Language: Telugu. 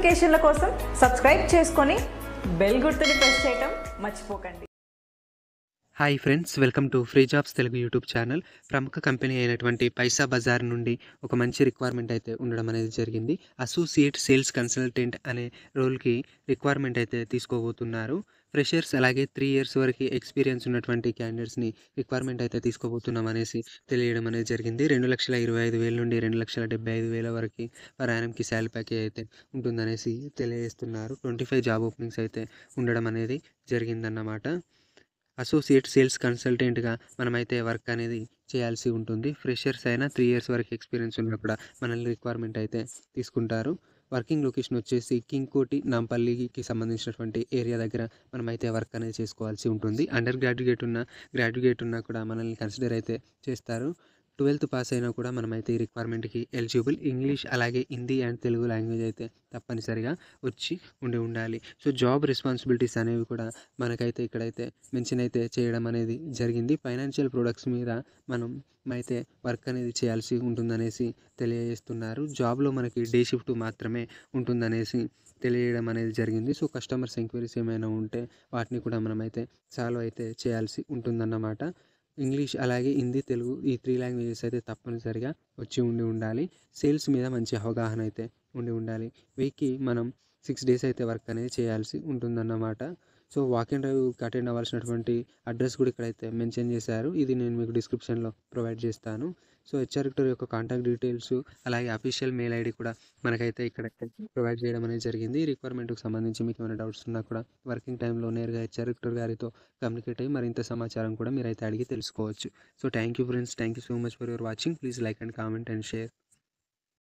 నోటిఫికేషన్ల కోసం సబ్స్క్రైబ్ చేసుకొని బెల్ గుర్తుని ప్రెస్ చేయటం మర్చిపోకండి hi friends welcome to free jobs Telugu YouTube channel ప్రముఖ కంపెనీ అయినటువంటి పైసా బజార్ నుండి ఒక మంచి రిక్వైర్మెంట్ అయితే ఉండడం అనేది జరిగింది అసోసియేట్ సేల్స్ కన్సల్టెంట్ అనే రోల్కి రిక్వైర్మెంట్ అయితే తీసుకోబోతున్నారు ఫ్రెషర్స్ అలాగే త్రీ ఇయర్స్ వరకు ఎక్స్పీరియన్స్ ఉన్నటువంటి క్యాండిడేట్స్ని రిక్వైర్మెంట్ అయితే తీసుకోబోతున్నాం అనేసి తెలియడం అనేది జరిగింది రెండు లక్షల ఇరవై ఐదు వేల నుండి రెండు లక్షల డెబ్బై ఐదు వేల వరకు పర్ యానంకి శాలరీ ప్యాకేజ్ అయితే ఉంటుందనేసి తెలియజేస్తున్నారు ట్వంటీ ఫైవ్ జాబ్ ఓపెనింగ్స్ అయితే ఉండడం అనేది జరిగిందన్నమాట అసోసియేట్ సేల్స్ కన్సల్టెంట్గా మనమైతే వర్క్ అనేది చేయాల్సి ఉంటుంది ఫ్రెషర్స్ అయినా త్రీ ఇయర్స్ వరకు ఎక్స్పీరియన్స్ ఉన్నా కూడా మనల్ని రిక్వైర్మెంట్ అయితే తీసుకుంటారు వర్కింగ్ లొకేషన్ వచ్చేసి కింగ్కోటి నాంపల్లికి సంబంధించినటువంటి ఏరియా దగ్గర మనమైతే వర్క్ అనేది చేసుకోవాల్సి ఉంటుంది అండర్ గ్రాడ్యుయేట్ ఉన్న గ్రాడ్యుయేట్ ఉన్నా కూడా మనల్ని కన్సిడర్ అయితే చేస్తారు ట్వెల్త్ పాస్ అయినా కూడా మనమైతే ఈ రిక్వైర్మెంట్కి ఎలిజిబుల్ ఇంగ్లీష్ అలాగే హిందీ అండ్ తెలుగు లాంగ్వేజ్ అయితే తప్పనిసరిగా వచ్చి ఉండి ఉండాలి సో జాబ్ రెస్పాన్సిబిలిటీస్ అనేవి కూడా మనకైతే ఇక్కడైతే మెన్షన్ అయితే చేయడం అనేది జరిగింది ఫైనాన్షియల్ ప్రొడక్ట్స్ మీద మనం అయితే వర్క్ అనేది చేయాల్సి ఉంటుందనేసి తెలియజేస్తున్నారు జాబ్లో మనకి డే షిఫ్ట్ మాత్రమే ఉంటుందనేసి తెలియడం అనేది జరిగింది సో కస్టమర్స్ ఎంక్వైరీస్ ఏమైనా ఉంటే వాటిని కూడా మనమైతే సాల్వ్ అయితే చేయాల్సి ఉంటుందన్నమాట ఇంగ్లీష్ అలాగే హిందీ తెలుగు ఈ త్రీ లాంగ్వేజెస్ అయితే తప్పనిసరిగా వచ్చి ఉండి ఉండాలి సేల్స్ మీద మంచి అవగాహన అయితే ఉండి ఉండాలి వీక్కి మనం సిక్స్ డేస్ అయితే వర్క్ అనేది చేయాల్సి ఉంటుందన్నమాట సో వాక్ అండ్ డ్రైవ్కి అటెండ్ అవ్వాల్సినటువంటి అడ్రస్ కూడా ఇక్కడైతే మెన్షన్ చేశారు ఇది నేను మీకు డిస్క్రిప్షన్లో ప్రొవైడ్ చేస్తాను సో హెచ్ఆర్ విక్టర్ యొక్క కాంటాక్ట్ డీటెయిల్స్ అలాగే అఫీషియల్ మెయిల్ ఐడి కూడా మనకైతే ఇక్కడ ప్రొవైడ్ చేయడం అనేది జరిగింది ఈ రిక్వైర్మెంట్కి సంబంధించి మీకు ఏమైనా డౌట్స్ ఉన్నా కూడా వర్కింగ్ టైంలో నేరుగా హెచ్ఆర్ విక్టర్ గారితో కమ్యూనికేట్ అయ్యి మరింత సమాచారం కూడా మీరైతే అడిగి తెలుసుకోవచ్చు so thank you friends thank you so much for your watching please like and comment and share